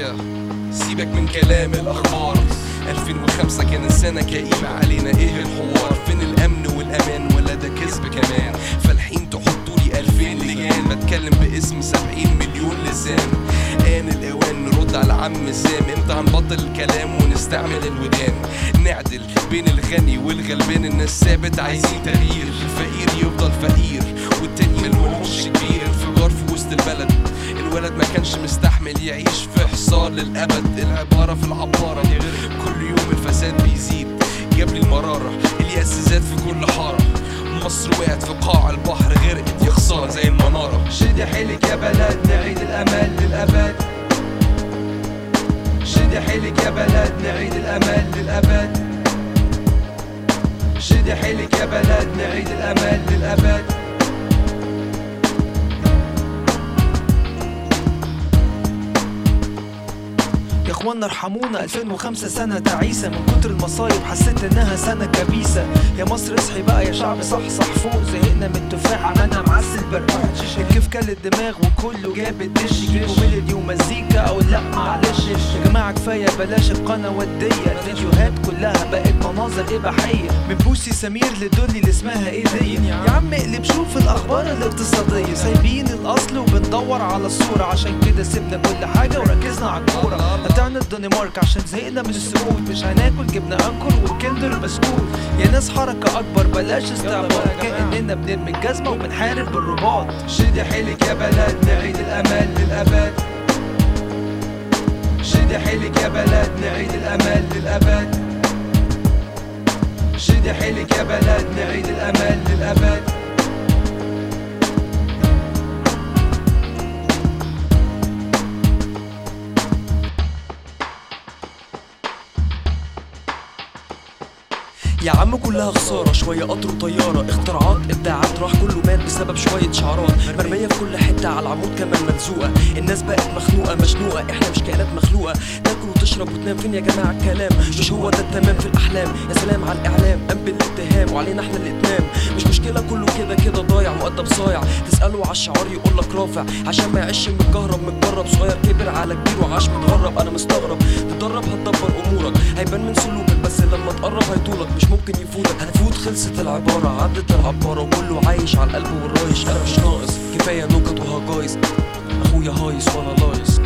يا سيبك من كلام الاخبار 2005 كان السنة كئيبة علينا ايه الحوار فين الامن والامان ولا ده كذب كمان فالحين تحطوا لي 2000 لجان بتكلم باسم 70 مليون لسان آن الأوان نرد على عم سام امتى هنبطل الكلام ونستعمل الودان نعدل بين الغني والغلبان الناس ثابت عايزين تغيير الفقير يفضل فقير والتاني ملهوش كبير انفجار في وسط البلد الولد ما كانش مستحمل يعيش في حصار للأبد العبارة في العبارة كل يوم الفساد بيزيد جاب لي المرارة اليأس زاد في كل حارة مصر وقعت في قاع البحر غرقت يا خسارة زي المنارة شدي حيلك يا بلد نعيد الامل للابد شدي حيلك يا بلد نعيد الامل للابد شدي حيلك يا بلد نعيد الامل للابد يا اخوانا ارحمونا 2005 سنة تعيسة من كتر المصايب حسيت انها سنة كبيسة يا مصر اصحي بقى يا شعب صحصح فوق زهقنا من التفاح عملنا معسل برقوق الكيف كل الدماغ وكله جاب الدش جيبوا ميلودي ومزيكا او لا معلش يا جماعة كفاية بلاش القنوات دي الفيديوهات كلها بقت مناظر اباحية من بوسي سمير لدولي اللي اسمها ايه دي يا عم اقلب شوف الاخبار الاقتصادية سايبين الاصل وبندور على الصورة عشان كده سيبنا كل حاجة وركزنا على الكورة قطعنا الدنمارك عشان زهقنا من السكوت مش هناكل جبنة انكر والكندر بسكوت يا ناس حركة اكبر بلاش استعباط كأننا بنرمي الجزمة وبنحارب بالرباط شدي حيلك يا بلد نعيد الامل للابد شدي حيلك يا بلد نعيد الامل للابد شدي حيلك يا بلد نعيد الامل للابد يا عم كلها خسارة شوية قطر وطيارة اختراعات ابداعات راح كله مات بسبب شوية شعارات مرمية في كل حتة على العمود كمان ملزوقة الناس بقت مخنوقة مشنوقة احنا مش كائنات مخلوقة تاكل وتشرب وتنام فين يا جماعة الكلام مش هو ده التمام في الأحلام يا سلام على الإعلام قام بالاتهام وعلينا احنا الإتمام مش مشكلة كله كده كده ضايع مؤدب صايع تسأله على الشعار يقول لك رافع عشان ما يعيش متكهرب متجرب صغير كبر على كبير وعاش متغرب أنا مستغرب تدرب هتدبر أمورك هيبان من سلوكك بس لما تقرب هيطولك مش ممكن يفوتك هتفوت خلصت العبارة عدت العبارة وكله عايش على القلب والرايش أنا مش ناقص كفاية نكت وهجايز أخويا هايص وأنا لايص